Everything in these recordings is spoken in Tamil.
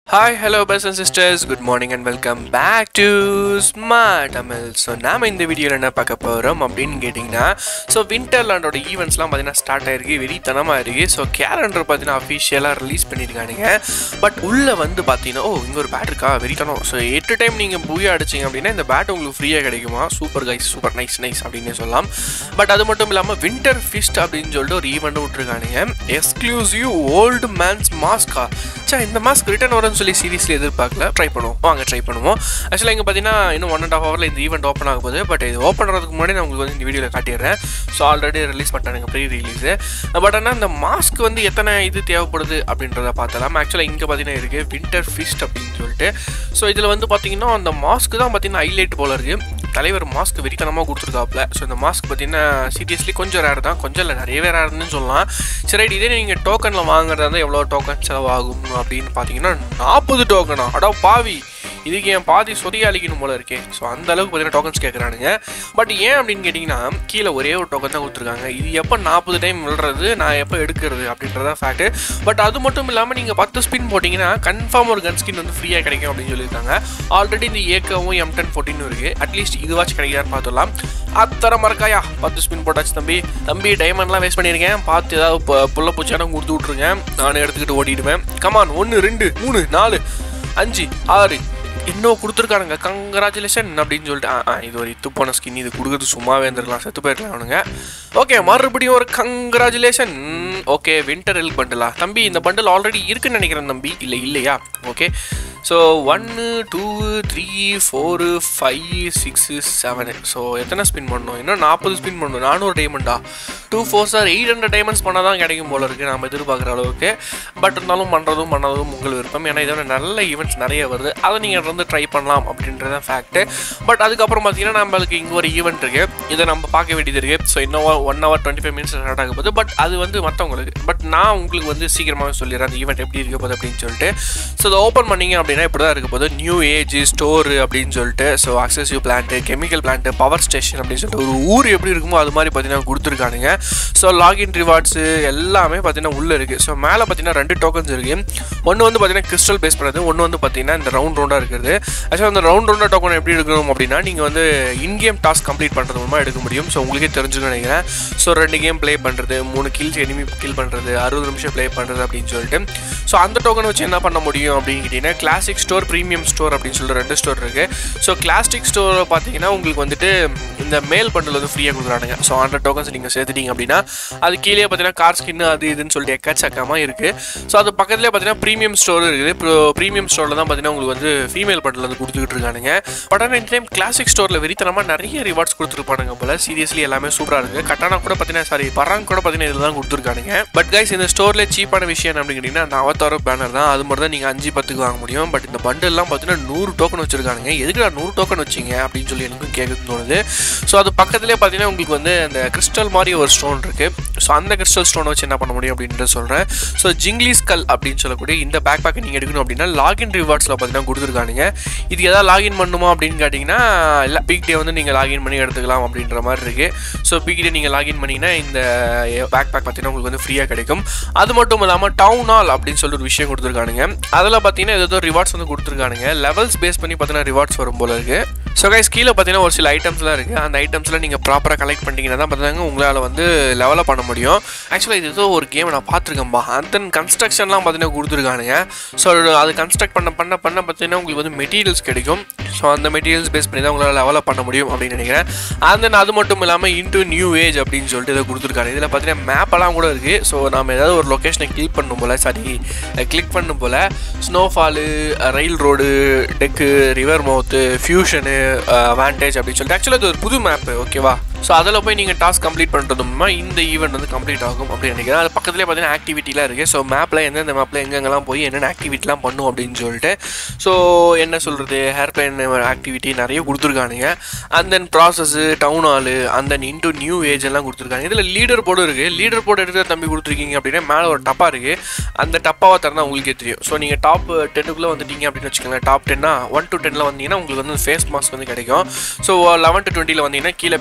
ஹாய் ஹலோ பஸ் and sisters good morning and welcome back to smart Tamil so நாம இந்த வீடியோவில் என்ன பார்க்க போகிறோம் அப்படின்னு கேட்டிங்கன்னா ஸோ விண்டர்லாண்டோட ஈவெண்ட்ஸ்லாம் பார்த்தீங்கன்னா ஸ்டார்ட் ஆயிருக்கு வெறித்தனமாக இருக்குது ஸோ கேலண்டர் பார்த்தீங்கன்னா அஃபிஷியலாக ரிலீஸ் பண்ணியிருக்கானுங்க பட் உள்ளே வந்து பார்த்தீங்கன்னா ஓ இங்கே ஒரு பேட் இருக்கா வெறித்தனம் ஸோ எட்டு டைம் நீங்கள் பூயா அடிச்சிங்க அப்படின்னா இந்த பேட் உங்களுக்கு ஃப்ரீயாக கிடைக்குமா super guys super nice nice அப்படின்னு சொல்லலாம் பட் அது மட்டும் இல்லாமல் வின்டர் ஃபிஸ்ட் அப்படின்னு சொல்லிட்டு ஒரு ஈவெண்ட் விட்டுருக்கானுங்க எக்ஸ்க்ளூசிவ் ஓல்டு மேன்ஸ் மாஸ்கா சே இந்த மாஸ்க் ரிட்டர்ன் வரும்னு சொல்லி சீரியஸ்லி எதிர்பார்க்கல ட்ரை பண்ணுவோம் வாங்க ட்ரை பண்ணுவோம் ஆக்சுவலாக இங்கே பார்த்தீங்கன்னா இன்னும் ஒன் அண்ட் ஆஃப் ஹவரில் இந்த ஈவெண்ட் ஓப்பன் ஆக போகுது பட் இது ஓப்பன் பண்ணுறதுக்கு முன்னாடி நான் உங்களுக்கு வந்து இந்த வீடியோவில் காட்டிடுறேன் ஸோ ஆல்ரெடி ரிலீஸ் பண்ணிட்டானுங்க ப்ரீ ரிலீஸு பட் ஆனால் இந்த மாஸ்க் வந்து எத்தனை இது தேவைப்படுது அப்படின்றத பார்த்தலாம் ஆக்சுவலாக இங்கே பார்த்தீங்கன்னா இருக்குது வின்டர் ஃபிஸ்ட் அப்படின்னு சொல்லிட்டு ஸோ இதில் வந்து பார்த்தீங்கன்னா அந்த மாஸ்க் தான் பார்த்தீங்கன்னா ஹைலைட் போல இருக்குது தலைவர் மாஸ்க் வெறித்தனமாக கொடுத்துருக்காப்புல ஸோ இந்த மாஸ்க் பார்த்தீங்கன்னா சீரியஸ்லி கொஞ்சம் ரேர் தான் கொஞ்சம் இல்லை நிறையவே ரேர்னு சொல்லலாம் சரி இதே நீங்கள் டோக்கனில் வாங்குறதா இருந்தால் எவ்வளோ டோக்கன் செலவாகும் அப்படின்னு பார்த்தீங்கன்னா நாற்பது டோக்கனா அடா பாவி இதுக்கு என் பாதி சொதிய அழிக்கணும் போல இருக்கே ஸோ அந்த அளவுக்கு பார்த்தீங்கன்னா டோக்கன்ஸ் கேட்குறானுங்க பட் ஏன் அப்படின்னு கேட்டிங்கன்னா கீழே ஒரே ஒரு டோக்கன் தான் கொடுத்துருக்காங்க இது எப்போ நாற்பது டைம் விழுறது நான் எப்போ எடுக்கிறது அப்படின்றதான் ஃபேக்ட்டு பட் அது மட்டும் இல்லாமல் நீங்கள் பத்து ஸ்பின் போட்டிங்கன்னா கன்ஃபார்ம் ஒரு கன் ஸ்கின் வந்து ஃப்ரீயாக கிடைக்கும் அப்படின்னு சொல்லியிருக்காங்க ஆல்ரெடி இந்த ஏக்கவும் எம் டென் ஃபோர்டின் இருக்குது அட்லீஸ்ட் இதுவாச்சும் கிடைக்காதுன்னு பார்த்துடலாம் அத்தனை மறக்காயா பத்து ஸ்பின் போட்டாச்சு தம்பி தம்பி டைமண்ட்லாம் வேஸ்ட் பண்ணியிருக்கேன் பார்த்து ஏதாவது பு- புள்ள பூச்சாடம் கொடுத்து விட்ருங்க நானே எடுத்துக்கிட்டு ஓடிடுவேன் கமான் ஒன்று ரெண்டு மூணு நாலு அஞ்சு ஆறு இன்னும் கொடுத்துருக்கானுங்க கங்க்ராச்சுலேஷன் அப்படின்னு சொல்லிட்டு ஆ, ஆ, இது ஒரு இத்து போன ஸ்கின் இது கொடுக்குறது சும்மாவே இருந்திருக்கலாம் செத்து போயிருக்கலாம் அவனுங்க ஓகே மறுபடியும் ஒரு கங்க்ராச்சுலேஷன் ஓகே வின்டர் எல் பண்டலா தம்பி இந்த பண்டல் ஆல்ரெடி இருக்குன்னு நினைக்கிறேன் தம்பி இல்லை இல்லையா ஓகே ஸோ ஒன்று two three four five six seven so எத்தனை ஸ்பின் பண்ணணும் இன்னும் நாற்பது ஸ்பின் பண்ணணும் நானூறு டைமண்டா two four sir eight hundred diamonds பண்ணால் தான் கிடைக்கும் போல இருக்குது நம்ம எதிர்பார்க்குற அளவுக்கு பட் இருந்தாலும் பண்ணுறதும் பண்ணதும் உங்கள் விருப்பம் ஏன்னா இதோட நல்ல ஈவெண்ட்ஸ் நிறைய வருது அதை நீங்கள் வந்து ட்ரை பண்ணலாம் அப்படின்றது தான் ஃபேக்ட்டு பட் அதுக்கப்புறம் பார்த்தீங்கன்னா நம்மளுக்கு இங்கே ஒரு ஈவெண்ட் இருக்குது இதை நம்ம பார்க்க வேண்டியது இருக்குது ஸோ இன்னும் one hour twenty five minutes start ஆக போகுது பட் அது வந்து மற்றவங்களுக்கு பட் நான் உங்களுக்கு வந்து சீக்கிரமாகவே சொல்லிடுறேன் அந்த ஈவெண்ட் எப்படி இருக்க போகுது அப்படின்னு சொல்லிட்டு ஸோ அதை ஓப்பன் பண்ணீங்க அப்படின்னா இப்படி தான் இருக்க போகுது நியூ ஏஜ் ஸ்டோர் அப்படின்னு சொல்லிட்டு ஸோ அக்சசிவ் plant chemical plant power station அப்படின்னு சொல்லிட்டு ஒரு ஊர் எப்படி இருக்குமோ அது மாதிரி பார்த்தீங்கன்னா கொடுத்துருக்கானுங்க ஸோ லாகின் ரிவார்ட்ஸு எல்லாமே பார்த்தீங்கன்னா உள்ளே இருக்குது ஸோ மேலே பார்த்தீங்கன்னா ரெண்டு டோக்கன்ஸ் இருக்குது ஒன்று வந்து பார்த்தீங்கன்னா கிறிஸ்டல் பேஸ் பண்ணுறது ஒன்று வந்து பார்த்தீங்கன்னா இந்த ரவுண்ட் ரவுண்டாக இருக்கிறது ஆக்சுவலாக அந்த ரவுண்ட் ரவுண்டாக டோக்கன் எப்படி எடுக்கணும் அப்படின்னா நீங்கள் வந்து இன்கேம் டாஸ்க் கம்ப்ளீட் பண்ணுறது மூலமாக எடுக்க முடியும் ஸோ உங்களுக்கே தெரிஞ்சுக்கணும் நினைக்கிறேன் ஸோ ரெண்டு கேம் ப்ளே பண்ணுறது மூணு கில்ஸ் எனிமி கில் பண்ணுறது அறுபது நிமிஷம் ப்ளே பண்ணுறது அப்படின்னு சொல்லிட்டு ஸோ அந்த டோக்கன் வச்சு என்ன பண்ண முடியும் அப்படின்னு கேட்டிங்கன்னா கிளாசிக் ஸ்டோர் ப்ரீமியம் ஸ்டோர் அப்படின்னு சொல்லிட்டு ரெண்டு ஸ்டோர் இருக்குது ஸோ கிளாசிக் ஸ்டோர் பார்த்தீங்கன்னா உங்களுக்கு வந்துட்டு இந்த மேல் பண்டில் வந்து ஃப்ரீயாக கொடுக்குறானுங்க ஸோ ஹண்ட்ரட் டோக்கன்ஸ் நீங்கள் சேர்த்துட்டீங்க அப்படின்னா அது கீழே பார்த்தீங்கன்னா கார் ஸ்கின் அது இதுன்னு சொல்லிட்டு எக்கச்சக்கமாக இருக்குது ஸோ அது பக்கத்துலேயே பார்த்தீங்கன்னா ப்ரீமியம் ஸ்டோர் இருக்குது ப்ரோ ப்ரீமியம் ஸ்டோரில் தான் பார்த்தீங்கன்னா உங்களுக்கு வந்து ஃபீமேல் பண்டில் வந்து கொடுத்துக்கிட்டு இருக்கானுங்க பட் ஆனால் இந்த டைம் கிளாசிக் ஸ்டோரில் வெறித்தனமாக நிறைய ரிவார்ட்ஸ் கொடுத்துருப்பானுங்க போல சீரியஸ்லி எல்லாமே சூப்பராக இருக்குது கட்டானா கூட பார்த்தீங்கன்னா சாரி பராங் கூட பார்த்தீங்கன்னா இதில் தான் கொடுத்துருக்கானுங்க பட் கைஸ் இந்த ஸ்டோரில் சீப்பான விஷயம் என்ன அப்படின்னு கேட்டிங்கன்னா அந்த அவதார பேனர் தான் அது மட்டும் தான் நீங்கள் அஞ்சு பத்துக்கு வாங்க முடியும் பட் இந்த பண்டெல்லாம் பார்த்தீங்கன்னா நூறு டோக்கன் வச்சிருக்கானுங்க எதுக்கு நான் நூறு டோக்கன் வச்சிங்க அப்படின்னு சொல்லி எனக்கு கேட்க தோணுது ஸோ அது பக்கத்துலேயே பார்த்தீங்கன்னா உங்களுக்கு வந்து அந்த கிறிஸ்டல் மாதிரி ஒரு ஸ்டோன் இருக்குது ஸோ அந்த கிறிஸ்டல் ஸ்டோனை வச்சு என்ன பண்ண முடியும் அப்படின்றத சொல்கிறேன் ஸோ ஜிங்லீஸ் கல் அப்படின்னு சொல்லக்கூடிய இந்த பேக் பேக்கை நீங்கள் எடுக்கணும் அப்படின்னா லாகின் ரிவார்ட்ஸில் பார்த்தீங்கன்னா கொடுத்துருக்கானுங்க இதுக்கு எதாவது லாகின் பண்ணுமா அப்படின்னு கேட்டிங்கன்னா இல்லை பீக் டே வந்து நீங்கள் லாகின் பண்ணி எடுத்துக்கலாம் அப்படின்ற மாதிரி இருக்குது ஸோ பீக் டே நீங்கள் லாகின் பண்ணிங்கன்னா இந்த பேக் பேக் பார்த்தீங்கன்னா உங்களுக்கு வந்து ஃப்ரீயாக கிடைக்கும் அது மட்டும் இல்லாமல் டவுன் ஹால் அப்படின்னு சொல்லிட்டு ஒரு விஷயம் கொடுத்துருக்கானுங்க அதில் பார்த்தீங்கன்னா ஏதோ ரிவார்ட்ஸ் வந்து கொடுத்துருக்கானுங்க லெவல்ஸ் பேஸ் பண்ணி பார்த்தீங்கன்னா ரிவார்ட்ஸ் வரும் போல இருக்குது ஸோ கைஸ் கீழே பார்த்தீங்கன்னா ஒரு சில ஐட்டம்ஸ்லாம் இருக்குது அந்த ஐட்டம்ஸ்லாம் நீங்கள் ப்ராப்பராக கலெக்ட் பண்ணிட்டீங்கன்னா தான் பார்த்தீங்கன்னா உங்களால் வந்து லெவலப் பண்ண முடியும் ஆக்சுவலாக இது ஏதோ ஒரு கேம் நான் பார்த்துருக்கேன்பா அந்த கன்ஸ்ட்ரக்ஷன்லாம் பார்த்தீங்கன்னா கொடுத்துருக்கானுங்க ஸோ அது கன்ஸ்ட்ரக்ட் பண்ண பண்ண பண்ண பார்த்தீங்கன்னா உங்களுக்கு வந்து மெட்டீரியல்ஸ் கிடைக்கும் ஸோ அந்த மெட்டீரியல்ஸ் பேஸ் பண்ணி தான் உங்களால் லெவலப் பண்ண முடியும் அப்படின்னு நினைக்கிறேன் அண்ட் தென் அது மட்டும் இல்லாமல் இன்டூ நியூ ஏஜ் அப்படின்னு சொல்லிட்டு இதை கொடுத்துருக்காரு இதில் பார்த்தீங்கன்னா மேப்பெல்லாம் கூட இருக்குது ஸோ நம்ம ஏதாவது ஒரு லொக்கேஷனை கிளிக் பண்ணும் போல் சாரி கிளிக் பண்ணும் போல் snowfall railroad deck river mouth fusion vantage அப்படின்னு சொல்லிட்டு ஆக்சுவலாக இது ஒரு புது மேப்பு ஓகேவா ஸோ அதில் போய் நீங்கள் டாஸ்க் கம்ப்ளீட் பண்ணுறது மூலமா இந்த ஈவெண்ட் வந்து கம்ப்ளீட் ஆகும் அப்படின்னு நினைக்கிறேன் அது பக்கத்துலேயே பார்த்தீங்கன்னா ஆக்டிவிட்டிலாம் இருக்குது ஸோ மேப்பில் எந்தெந்த மேப்பில் எங்கெங்கெல்லாம் போய் என்னென்ன ஆக்டிவிட்டிலாம் பண்ணும் அப்படின்னு சொல்லிட்டு ஸோ என்ன சொல்கிறது ஹேர் பிளான் ஆக்டிவிட்டி நிறைய கொடுத்துருக்கானுங்க and then process down hall and then into new age எல்லாம் கொடுத்துருக்காங்க இதில் லீடர் போர்டு இருக்குது லீடர் போர்டு எடுத்து தம்பி கொடுத்துருக்கீங்க அப்படின்னா மேலே ஒரு டப்பா இருக்குது அந்த டப்பாவை திறந்தா உங்களுக்கே தெரியும் ஸோ நீங்கள் டாப் டென்னுக்குள்ளே வந்துட்டீங்க அப்படின்னு வச்சுக்கோங்களேன் டாப் டென்னா ஒன் டு டென்னில் வந்தீங்கன்னா உங்களுக்கு வந்து ஃபேஸ் மாஸ்க் வந்து கிடைக்கும் ஸோ லெவன் டு டுவெண்ட்டியில் வந்தீங்கன்னா கீழே பின் இருக்குது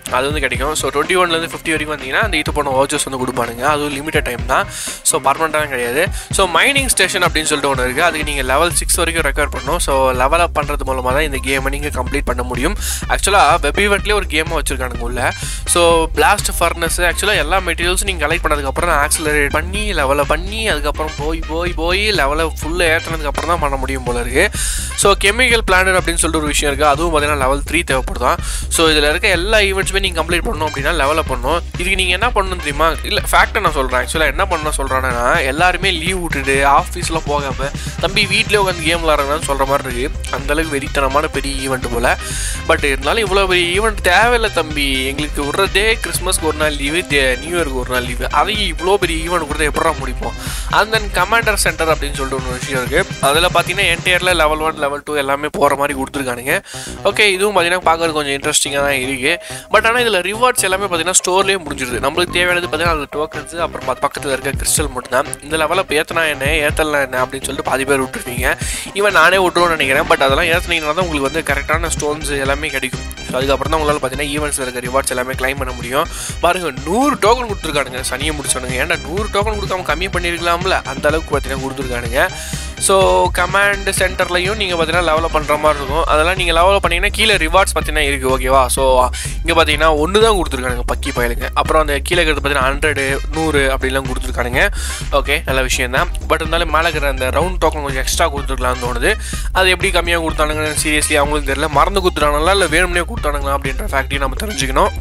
அது வந்து கிடைக்கும் ஸோ டுவெண்ட்டி ஒன்லேருந்து ஃபிஃப்டி வரைக்கும் வந்தீங்கன்னா அந்த இது போன வாச்சஸ் வந்து கொடுப்பானுங்க அதுவும் லிமிட்டட் டைம் தான் ஸோ பர்மனெண்ட்டாக கிடையாது ஸோ மைனிங் ஸ்டேஷன் அப்படின்னு சொல்லிட்டு ஒன்று இருக்குது அதுக்கு நீங்கள் லெவல் சிக்ஸ் வரைக்கும் ரெக்கார்ட் பண்ணணும் ஸோ லெவல் அப் பண்ணுறது மூலமாக தான் இந்த கேமை நீங்கள் கம்ப்ளீட் பண்ண முடியும் ஆக்சுவலாக வெப் ஈவெண்ட்லேயே ஒரு கேமாக வச்சுருக்கானுங்க உள்ள ஸோ பிளாஸ்ட் ஃபர்னஸ் ஆக்சுவலாக எல்லா மெட்டீரியல்ஸும் நீங்கள் கலெக்ட் பண்ணதுக்கப்புறம் ஆக்சிலரேட் பண்ணி லெவலை பண்ணி அதுக்கப்புறம் போய் போய் போய் லெவலை ஃபுல்லாக ஏற்றினதுக்கப்புறம் தான் பண்ண முடியும் போல இருக்குது ஸோ கெமிக்கல் பிளானர் அப்படின்னு சொல்லிட்டு ஒரு விஷயம் இருக்குது அதுவும் பார்த்தீங்கன்னா லெவல் த்ரீ தேவைப்படுதான் ஸோ இதில் இருக்க எல்லா ஈவெண்ட்ஸுமே நீங்கள் கம்ப்ளீட் பண்ணணும் அப்படின்னா லெவலில் பண்ணணும் இதுக்கு நீங்கள் என்ன பண்ணணும் தெரியுமா இல்லை ஃபேக்டை நான் சொல்கிறேன் ஆக்சுவலாக என்ன பண்ண சொல்கிறேன்னா எல்லாருமே லீவ் விட்டுட்டு ஆஃபீஸில் போகாமல் தம்பி வீட்டிலே உட்காந்து கேம் விளாட்றதுன்னு சொல்கிற மாதிரி இருக்குது அந்தளவுக்கு வெறித்தனமான பெரிய ஈவெண்ட் போல் பட் இருந்தாலும் இவ்வளோ பெரிய ஈவெண்ட் தேவையில்லை தம்பி எங்களுக்கு விட்றதே கிறிஸ்மஸ்க்கு ஒரு நாள் லீவு நியூ இயருக்கு ஒரு நாள் லீவு அதையும் இவ்வளோ பெரிய ஈவெண்ட் கொடுத்தா எப்படா முடிப்போம் அண்ட் தென் கமாண்டர் சென்டர் அப்படின்னு சொல்லிட்டு ஒரு விஷயம் இருக்குது அதில் பார்த்தீங்கன்னா என்டையரில் லெவல் ஒன் லெவல் டூ எல்லாமே போகிற மாதிரி கொடுத்துருக்கானுங்க ஓகே இதுவும் பார்த்தீங்கன்னா பார்க்கறது கொஞ்சம் இன்ட்ரெஸ்டிங்காக தான் இருக்குது பட் ஆனால் இதில் ரிவார்ட்ஸ் எல்லாமே பார்த்தீங்கன்னா ஸ்டோர்லேயே முடிஞ்சிருது நம்மளுக்கு தேவையானது பார்த்தீங்கன்னா அது டோக்கன்ஸ் அப்புறம் பக்க- பக்கத்தில் இருக்க கிறிஸ்டல் மட்டும் தான் இந்த லெவலில் இப்போ ஏற்றினா என்ன ஏற்றலாம் என்ன அப்படின்னு சொல்லிட்டு பாதி பேர் விட்டுருவீங்க ஈவன் நானே விட்டுருவோம்னு நினைக்கிறேன் பட் அதெல்லாம் ஏற்றினீங்கன்னா தான் உங்களுக்கு வந்து கரெக்டான ஸ்டோன்ஸ் எல்லாமே கிடைக்கும் ஸோ அதுக்கப்புறம் தான் உங்களால் பார்த்தீங்கன்னா ஈவெண்ட்ஸில் இருக்க ரிவார்ட்ஸ் எல்லாமே கிளைம் பண்ண முடியும் பாருங்க நூறு டோக்கன் கொடுத்துருக்கானுங்க சனியை முடிச்சோனுங்க ஏன்டா நூறு டோக்கன் கொடுக்காம கம்மி பண்ணியிருக்கலாம்ல அந்த அளவுக்கு பார்த்தீங்கன்னா கொடுத்துருக்கானுங்க ஸோ கமாண்ட் சென்டர்லையும் நீங்கள் பார்த்தீங்கன்னா லெவலப் பண்ணுற மாதிரி இருக்கும் அதெல்லாம் நீங்கள் லெவலப் பண்ணீங்கன்னா கீழே ரிவார்ட்ஸ் பார்த்தீங்கன்னா இருக்குது ஓகேவா ஸோ இங்கே பார்த்தீங்கன்னா ஒன்று தான் கொடுத்துருக்கானுங்க பக்கி பயலுங்க அப்புறம் அந்த கீழே இருக்கிறது பார்த்தீங்கன்னா ஹண்ட்ரடு நூறு அப்படிலாம் கொடுத்துருக்கானுங்க ஓகே நல்ல விஷயம் தான் பட் இருந்தாலும் மேலே இருக்கிற அந்த ரவுண்ட் டோக்கன் கொஞ்சம் எக்ஸ்ட்ரா கொடுத்துருக்கலாம்னு தோணுது அது எப்படி கம்மியாக கொடுத்தானுங்கன்னு சீரியஸ்லி அவங்களுக்கு தெரியல மறந்து கொடுத்துட்டானுங்களா இல்லை வேணும்னே கொடுத்தானுங்களா அப்படின்ற ஃபேக்ட்ரி நம்ம தெரிஞ்சுக்கணும்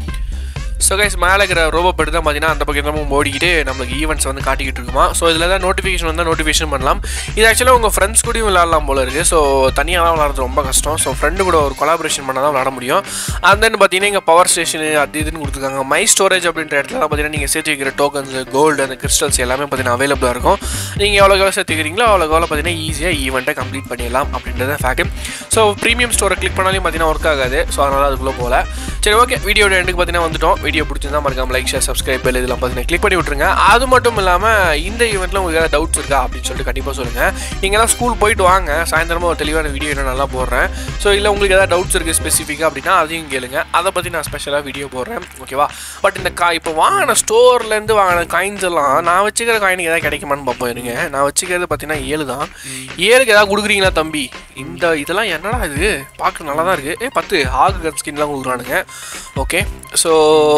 ஸோ கைஸ் மேலே இருக்கிற ரோபோ பெட்டு தான் பார்த்தீங்கன்னா அந்த பக்கம் தான் ஓடிக்கிட்டு நம்மளுக்கு ஈவெண்ட்ஸ் வந்து காட்டிக்கிட்டு இருக்குமா ஸோ இதில் தான் நோட்டிஃபிகேஷன் வந்தால் நோட்டிஃபிகேஷன் பண்ணலாம் இது ஆக்சுவலாக உங்கள் ஃப்ரெண்ட்ஸ் கூடயும் விளாட்லாம் போல இருக்குது ஸோ தனியாகலாம் விளாட்றது ரொம்ப கஷ்டம் ஸோ ஃப்ரெண்டு கூட ஒரு கொலாபரேஷன் பண்ணால் தான் விளாட முடியும் அண்ட் தென் பார்த்தீங்கன்னா இங்கே பவர் ஸ்டேஷன் அது இதுன்னு கொடுத்துருக்காங்க மை ஸ்டோரேஜ் அப்படின்ற இடத்துல தான் பார்த்தீங்கன்னா நீங்கள் சேர்த்து வைக்கிற டோக்கன்ஸ் கோல்டு அந்த கிறிஸ்டல்ஸ் எல்லாமே பார்த்தீங்கன்னா அவைலபிளாக இருக்கும் நீங்கள் எவ்வளோ எவ்வளோ சேர்த்துக்கிறீங்களோ அவ்வளோ எவ்வளோ பார்த்தீங்கன்னா ஈஸியாக ஈவெண்ட்டை கம்ப்ளீட் பண்ணிடலாம் அப்படின்றத ஃபேக்ட் ஸோ ப்ரீமியம் ஸ்டோரை கிளிக் பண்ணாலும் பார்த்தீங்கன்னா ஒர்க் ஆகாது ஸோ அதனால் அதுக்குள்ளே போகல சரி ஓகே வீடியோட எண்டுக்கு பார்த்தீங்கன்னா வந்துட்டோம் வீடியோ பிடிச்சிருந்தா மறக்காம லைக் ஷேர் சப்ஸ்கிரைப் பெல் இதெல்லாம் பார்த்தீங்கன்னா கிளிக் பண்ணி விட்ருங்க அது மட்டும் இல்லாமல் இந்த ஈவெண்ட்டில் உங்களுக்கு ஏதாவது டவுட்ஸ் இருக்கா அப்படின்னு சொல்லிட்டு கண்டிப்பாக சொல்லுங்கள் நீங்களாம் ஸ்கூல் போயிட்டு வாங்க சாயந்தரமாக ஒரு தெளிவான வீடியோ என்ன நல்லா போடுறேன் ஸோ இல்லை உங்களுக்கு ஏதாவது டவுட்ஸ் இருக்குது ஸ்பெசிஃபிக்காக அப்படின்னா அதையும் கேளுங்க அதை பற்றி நான் ஸ்பெஷலாக வீடியோ போடுறேன் ஓகேவா பட் இந்த கா இப்போ வாங்கின ஸ்டோர்லேருந்து வாங்கின காயின்ஸ் எல்லாம் நான் வச்சுக்கிற காயினுக்கு ஏதாவது கிடைக்குமான்னு பார்ப்போம் இருங்க நான் வச்சுக்கிறது பார்த்தீங்கன்னா ஏழு தான் ஏழுக்கு ஏதாவது கொடுக்குறீங்களா தம்பி இந்த இதெல்லாம் என்னடா இது பார்க்க நல்லா தான் இருக்குது ஏ பத்து ஆகு கன் ஸ்கின்லாம் கொடுக்குறானுங்க ஓகே ஸோ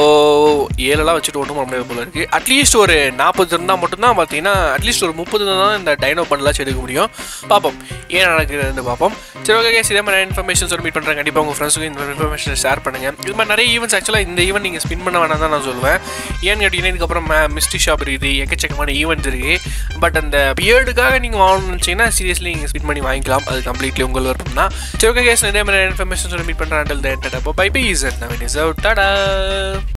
ஏழெல்லாம் வச்சுட்டு ஒன்றும் பண்ண முடியாது போல இருக்குது அட்லீஸ்ட் ஒரு நாற்பது இருந்தால் மட்டும்தான் பார்த்தீங்கன்னா அட்லீஸ்ட் ஒரு முப்பது தான் இந்த டைனோ பண்ணலாம் எடுக்க முடியும் பார்ப்போம் ஏன் நடக்குதுன்னு பார்ப்போம் சரி ஓகே இதே மாதிரி இன்ஃபர்மேஷன்ஸ் மீட் பண்ணுறேன் கண்டிப்பாக உங்கள் ஃப்ரெண்ட்ஸுக்கு இந்த இன்ஃபர்மேஷன் ஷேர் பண்ணுங்கள் இது மாதிரி நிறைய ஈவெண்ட்ஸ் ஆக்சுவலாக இந்த ஈவெண்ட் நீங்கள் ஸ்பின் பண்ண வேணாம் தான் நான் சொல்லுவேன் ஏன்னு கேட்டிங்கன்னா இதுக்கப்புறம் மிஸ்டி ஷாப் இருக்குது எக்கச்சக்கமான ஈவெண்ட்ஸ் இருக்குது பட் அந்த பியர்டுக்காக நீங்கள் வாங்கணும்னு நினச்சிங்கன்னா சீரியஸ்லி நீங்கள் ஸ்பின் பண்ணி வாங்கிக்கலாம் அது கம்ப்ளீட்லி உங்கள் விருப்பம் தான் சரி ஓகே கேஸ் இதே மாதிரி இன்ஃபர்மேஷன் மீட் பண்ணுறேன் bye bye is Naveen is out Tata